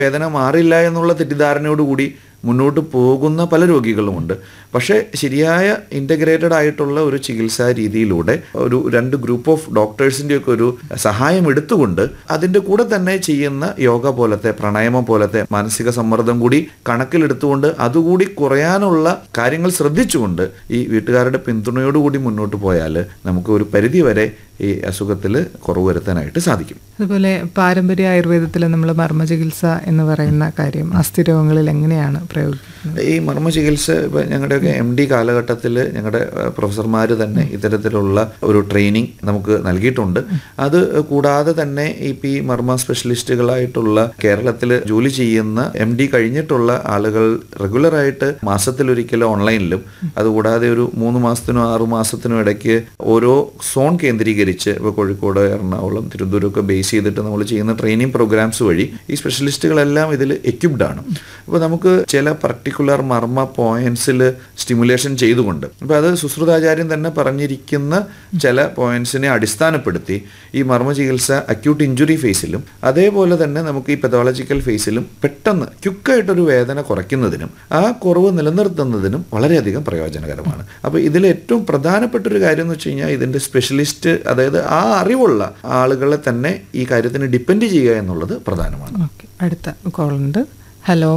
വേദന മാറില്ല എന്നുള്ള തെറ്റിദ്ധാരണയോടുകൂടി മുന്നോട്ട് പോകുന്ന പല രോഗികളുമുണ്ട് പക്ഷേ ശരിയായ ഇൻ്റഗ്രേറ്റഡ് ആയിട്ടുള്ള ഒരു ചികിത്സാ രീതിയിലൂടെ ഒരു രണ്ട് ഗ്രൂപ്പ് ഓഫ് ഡോക്ടേഴ്സിൻ്റെ ഒക്കെ ഒരു സഹായം എടുത്തുകൊണ്ട് അതിൻ്റെ കൂടെ തന്നെ ചെയ്യുന്ന യോഗ പോലത്തെ പ്രാണായാമം പോലത്തെ മാനസിക സമ്മർദ്ദം കൂടി കണക്കിലെടുത്തുകൊണ്ട് അതുകൂടി കുറയാനുള്ള കാര്യങ്ങൾ ശ്രദ്ധിച്ചുകൊണ്ട് ഈ വീട്ടുകാരുടെ പിന്തുണയോടുകൂടി മുന്നോട്ട് പോയാൽ നമുക്ക് ഒരു പരിധി വരെ ഈ അസുഖത്തിൽ കുറവ് വരുത്താനായിട്ട് സാധിക്കും അതുപോലെ പാരമ്പര്യ ആയുർവേദത്തിൽ നമ്മൾ മർമ്മ ചികിത്സ എന്ന് പറയുന്ന കാര്യം അസ്ഥിരോഗങ്ങളിൽ എങ്ങനെയാണ് പ്രയോഗിക്കുന്നത് ഈ മർമ്മ ചികിത്സ ഇപ്പം ഞങ്ങളുടെയൊക്കെ എം ഡി കാലഘട്ടത്തിൽ ഞങ്ങളുടെ പ്രൊഫസർമാർ തന്നെ ഇത്തരത്തിലുള്ള ഒരു ട്രെയിനിങ് നമുക്ക് നൽകിയിട്ടുണ്ട് അത് കൂടാതെ തന്നെ ഇപ്പം ഈ മർമ്മ സ്പെഷ്യലിസ്റ്റുകളായിട്ടുള്ള കേരളത്തിൽ ജോലി ചെയ്യുന്ന എം ഡി കഴിഞ്ഞിട്ടുള്ള ആളുകൾ റെഗുലറായിട്ട് മാസത്തിലൊരിക്കലും ഓൺലൈനിലും അതുകൂടാതെ ഒരു മൂന്ന് മാസത്തിനോ ആറു മാസത്തിനോ ഇടയ്ക്ക് ഓരോ സോൺ കേന്ദ്രീകരിച്ച് ഇപ്പോൾ കോഴിക്കോട് എറണാകുളം തിരുവനന്തപുരമൊക്കെ ബേസ് ചെയ്തിട്ട് നമ്മൾ ചെയ്യുന്ന ട്രെയിനിങ് പ്രോഗ്രാംസ് വഴി ഈ സ്പെഷ്യലിസ്റ്റുകളെല്ലാം ഇതിൽ എക്യുപ്ഡ് ആണ് അപ്പോൾ നമുക്ക് ചില പർട്ടിക്കുലർ മർമ്മ പോയിന്റ്സിൽ സ്റ്റിമുലേഷൻ ചെയ്തുകൊണ്ട് അപ്പോൾ അത് സുശ്രുതാചാര്യൻ തന്നെ പറഞ്ഞിരിക്കുന്ന ചില പോയിന്റ്സിനെ അടിസ്ഥാനപ്പെടുത്തി ഈ മർമ്മ ചികിത്സ അക്യൂട്ട് ഇഞ്ചുറി ഫേസിലും അതേപോലെ തന്നെ നമുക്ക് ഈ പെതോളജിക്കൽ ഫേസിലും പെട്ടെന്ന് ക്യുക്കായിട്ടൊരു വേദന കുറയ്ക്കുന്നതിനും ആ കുറവ് നിലനിർത്തുന്നതിനും വളരെയധികം പ്രയോജനകരമാണ് അപ്പോൾ ഇതിൽ ഏറ്റവും പ്രധാനപ്പെട്ട ഒരു കാര്യം എന്ന് വെച്ച് കഴിഞ്ഞാൽ ഇതിൻ്റെ സ്പെഷ്യലിസ്റ്റ് അതായത് ആ അറിവുള്ള ആളുകളെ തന്നെ ഈ കാര്യത്തിന് ഡിപ്പെൻഡ് ചെയ്യുക എന്നുള്ളത് പ്രധാനമാണ് ഓക്കെ അടുത്ത കോളുണ്ട് ഹലോ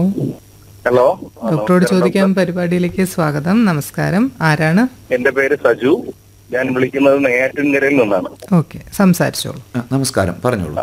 ഹലോ ഡോക്ടറോട് ചോദിക്കാൻ പരിപാടിയിലേക്ക് സ്വാഗതം നമസ്കാരം ആരാണ് എന്റെ പേര് സജു ഞാൻ വിളിക്കുന്നത് നെയ്യാറ്റിൻകരയിൽ നിന്നാണ് ഓക്കെ സംസാരിച്ചോളൂ ആ, നമസ്കാരം പറഞ്ഞോളൂ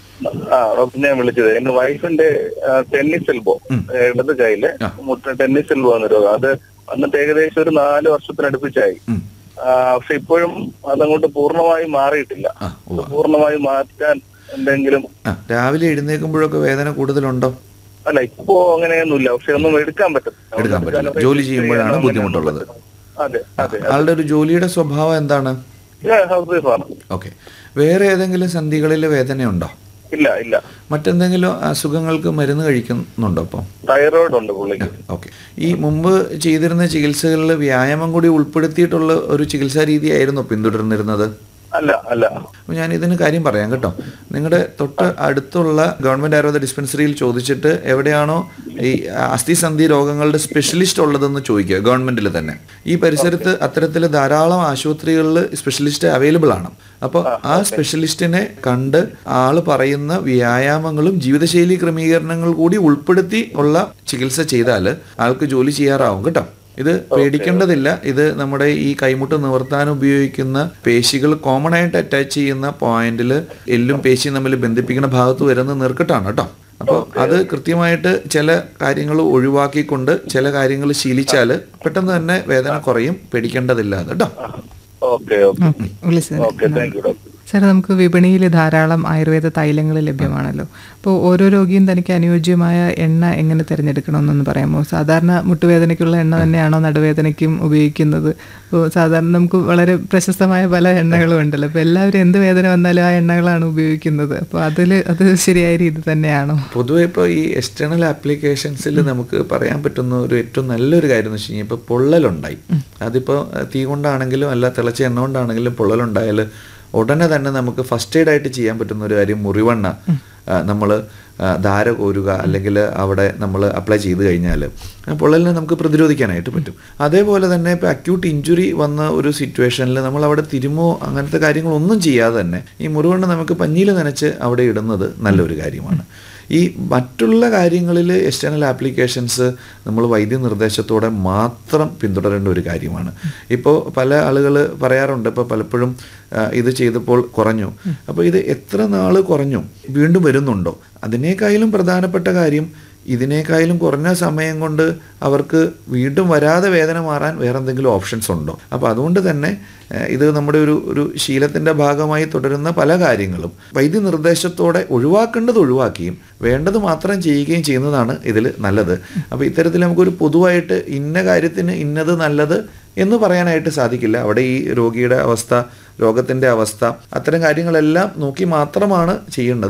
ആ ഡോക്ടർ ഞാൻ വിളിച്ചത് എന്റെ വൈഫിന്റെ ആ, ടെന്നീസ് എൽബോ ഇടത് കൈയില് ആ. മുട്ട ടെന്നീസ് എൽബോ എന്ന രോഗം അത് വന്നിട്ട് ഏകദേശം ഒരു നാല് വർഷത്തിനടുപ്പിച്ചായി ഉം. ആ, പക്ഷെ ഇപ്പോഴും അതങ്ങോട്ട് പൂർണ്ണമായി മാറിയിട്ടില്ല ആ, ഉവ്വ. പൂർണ്ണമായി മാറ്റാൻ എന്തെങ്കിലും ആ രാവിലെ എഴുന്നേൽക്കുമ്പോഴൊക്കെ വേദന കൂടുതലുണ്ടോ അല്ല ഇപ്പോ അങ്ങനെയൊന്നുമില്ല പക്ഷെ ഒന്നും എടുക്കാൻ പറ്റത്തില്ല എടുക്കാൻ പറ്റില്ല. ജോലി ചെയ്യുമ്പോഴാണ് ചെയ്യാനോ ബുദ്ധിമുട്ടുള്ളത്. അങ്ങനെയൊന്നും അതെ അതെ ആളുടെ ഒരു ജോലിയുടെ സ്വഭാവം എന്താണ് ഹൗസ് വൈഫാണ് ഓക്കെ വേറെ ഏതെങ്കിലും സന്ധികളിൽ വേദനയുണ്ടോ ഇല്ല ഇല്ല മറ്റെന്തെങ്കിലും അസുഖങ്ങൾക്ക് മരുന്ന് കഴിക്കുന്നുണ്ടോ അപ്പം തൈറോയിഡ് ഉണ്ട് പുള്ളിക്ക് ഓക്കെ ഈ മുമ്പ് ചെയ്തിരുന്ന ചികിത്സകളിൽ വ്യായാമം കൂടി ഉൾപ്പെടുത്തിയിട്ടുള്ള ഒരു ചികിത്സാ രീതിയായിരുന്നു പിന്തുടർന്നിരുന്നത് അല്ല അല്ല അപ്പോൾ ഞാൻ ഇതിന് കാര്യം പറയാം കേട്ടോ നിങ്ങളുടെ തൊട്ട് അടുത്തുള്ള ഗവൺമെൻറ് ആയുർവേദ ഡിസ്പെൻസറിയിൽ ചോദിച്ചിട്ട് എവിടെയാണോ ഈ അസ്ഥിസന്ധി രോഗങ്ങളുടെ സ്പെഷ്യലിസ്റ്റ് ഉള്ളതെന്ന് ചോദിക്കുക ഗവൺമെൻറ്റിൽ തന്നെ ഈ പരിസരത്ത് അത്തരത്തിൽ ധാരാളം ആശുപത്രികളിൽ സ്പെഷ്യലിസ്റ്റ് അവൈലബിൾ ആണ് അപ്പോൾ ആ സ്പെഷ്യലിസ്റ്റിനെ കണ്ട് ആള് പറയുന്ന വ്യായാമങ്ങളും ജീവിതശൈലി ക്രമീകരണങ്ങൾ കൂടി ഉൾപ്പെടുത്തി ഉള്ള ചികിത്സ ചെയ്താൽ ആൾക്ക് ജോലി ചെയ്യാറാവും കേട്ടോ ഇത് പേടിക്കേണ്ടതില്ല ഇത് നമ്മുടെ ഈ കൈമുട്ട് നിവർത്താൻ ഉപയോഗിക്കുന്ന പേശികൾ കോമൺ ആയിട്ട് അറ്റാച്ച് ചെയ്യുന്ന പോയിന്റിൽ എല്ലും പേശിയും തമ്മിൽ ബന്ധിപ്പിക്കുന്ന ഭാഗത്ത് വരുന്ന നീർക്കെട്ടാണ് കേട്ടോ അപ്പോൾ അത് കൃത്യമായിട്ട് ചില കാര്യങ്ങൾ ഒഴിവാക്കിക്കൊണ്ട് ചില കാര്യങ്ങൾ ശീലിച്ചാൽ പെട്ടെന്ന് തന്നെ വേദന കുറയും പേടിക്കേണ്ടതില്ല അത് കേട്ടോ ഓക്കെ ഓക്കെ ഓക്കെ വിളിച്ചത് okay thank you doctor sir നമുക്ക് വിപണിയിൽ ധാരാളം ആയുർവേദ തൈലങ്ങൾ ലഭ്യമാണല്ലോ അപ്പോൾ ഓരോ രോഗിയും തനിക്ക് അനുയോജ്യമായ എണ്ണ എങ്ങനെ തിരഞ്ഞെടുക്കണമെന്നൊന്ന് പറയാമോ സാധാരണ മുട്ടുവേദനയ്ക്കുള്ള എണ്ണ തന്നെയാണോ നടുവേദനയ്ക്കും ഉപയോഗിക്കുന്നത് അപ്പോൾ സാധാരണ നമുക്ക് വളരെ പ്രശസ്തമായ പല എണ്ണകളും ഉണ്ടല്ലോ അപ്പോൾ എല്ലാവരും എന്ത് വേദന വന്നാലും ആ എണ്ണകളാണ് ഉപയോഗിക്കുന്നത് അപ്പോൾ അതിൽ അത് ശരിയായ രീതി തന്നെയാണോ പൊതുവെ ഇപ്പോൾ ഈ എക്സ്റ്റേണൽ ആപ്ലിക്കേഷൻസിൽ നമുക്ക് പറയാൻ പറ്റുന്ന ഒരു ഏറ്റവും നല്ലൊരു കാര്യം എന്ന് വെച്ച് കഴിഞ്ഞാൽ ഇപ്പോൾ പൊള്ളലുണ്ടായി അതിപ്പോൾ തീ കൊണ്ടാണെങ്കിലും അല്ല തിളച്ച എണ്ണ കൊണ്ടാണെങ്കിലും പൊള്ളലുണ്ടായാൽ ഉടനെ തന്നെ നമുക്ക് ഫസ്റ്റ് എയ്ഡ് ആയിട്ട് ചെയ്യാൻ പറ്റുന്ന ഒരു കാര്യം മുറിവെണ്ണ നമ്മൾ ധാര കോരുക അല്ലെങ്കിൽ അവിടെ നമ്മൾ അപ്ലൈ ചെയ്ത് കഴിഞ്ഞാൽ പൊള്ളലിനെ നമുക്ക് പ്രതിരോധിക്കാനായിട്ട് പറ്റും അതേപോലെ തന്നെ ഇപ്പോൾ അക്യൂട്ട് ഇഞ്ചുറി വന്ന ഒരു സിറ്റുവേഷനിൽ നമ്മൾ അവിടെ തിരുമോ അങ്ങനത്തെ കാര്യങ്ങളൊന്നും ചെയ്യാതെ തന്നെ ഈ മുറിവെണ്ണ നമുക്ക് പഞ്ഞിയിൽ നനച്ച് അവിടെ ഇടുന്നത് നല്ലൊരു കാര്യമാണ് ഈ മറ്റുള്ള കാര്യങ്ങളിൽ എക്സ്റ്റേണൽ ആപ്ലിക്കേഷൻസ് നമ്മൾ വൈദ്യനിർദ്ദേശത്തോടെ മാത്രം പിന്തുടരേണ്ട ഒരു കാര്യമാണ് ഇപ്പോൾ പല ആളുകൾ പറയാറുണ്ട് ഇപ്പോൾ പലപ്പോഴും ആ, ഇത് ചെയ്തപ്പോൾ കുറഞ്ഞു അപ്പോൾ ഇത് എത്ര നാൾ കുറഞ്ഞു വീണ്ടും വരുന്നുണ്ടോ അതിനേക്കാളും പ്രധാനപ്പെട്ട കാര്യം ഇതിനേക്കാളും കുറഞ്ഞ സമയം കൊണ്ട് അവർക്ക് വീണ്ടും വരാതെ വേദന മാറാൻ വേറെ എന്തെങ്കിലും ഓപ്ഷൻസ് ഉണ്ടോ അപ്പോൾ അതുകൊണ്ട് തന്നെ ഏഹ്, ഇത് നമ്മുടെ ഒരു ഒരു ശീലത്തിൻ്റെ ഭാഗമായി തുടരുന്ന പല കാര്യങ്ങളും വൈദ്യനിർദ്ദേശത്തോടെ ഒഴിവാക്കേണ്ടത് ഒഴിവാക്കുകയും വേണ്ടത് മാത്രം ചെയ്യുകയും ചെയ്യുന്നതാണ് ഇതിൽ നല്ലത് അപ്പോൾ ഇത്തരത്തിൽ നമുക്കൊരു പൊതുവായിട്ട് ഇന്ന കാര്യത്തിന് ഇന്നത് നല്ലത് എന്ന് പറയാനായിട്ട് സാധിക്കില്ല അവിടെ ഈ രോഗിയുടെ അവസ്ഥ രോഗത്തിൻ്റെ അവസ്ഥ അത്തരം കാര്യങ്ങളെല്ലാം നോക്കി മാത്രമാണ് ചെയ്യേണ്ടത്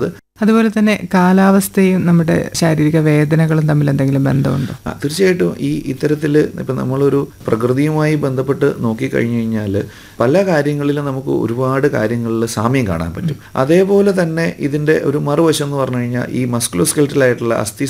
അതുപോലെ തന്നെ കാലാവസ്ഥയും നമ്മുടെ ശാരീരിക വേദനകളും തമ്മിൽ എന്തെങ്കിലും ബന്ധമുണ്ടോ ആ, തീർച്ചയായിട്ടും ഈ ഇത്തരത്തിൽ ഇപ്പം നമ്മളൊരു പ്രകൃതിയുമായി ബന്ധപ്പെട്ട് നോക്കിക്കഴിഞ്ഞു കഴിഞ്ഞാൽ പല കാര്യങ്ങളിലും നമുക്ക് ഒരുപാട് കാര്യങ്ങളിൽ സാമ്യം കാണാൻ പറ്റും അതേപോലെ തന്നെ ഇതിൻ്റെ ഒരു മറുവശം എന്ന് പറഞ്ഞു കഴിഞ്ഞാൽ ഈ മസ്കുലോസ്കെൽറ്റലായിട്ടുള്ള അസ്ഥി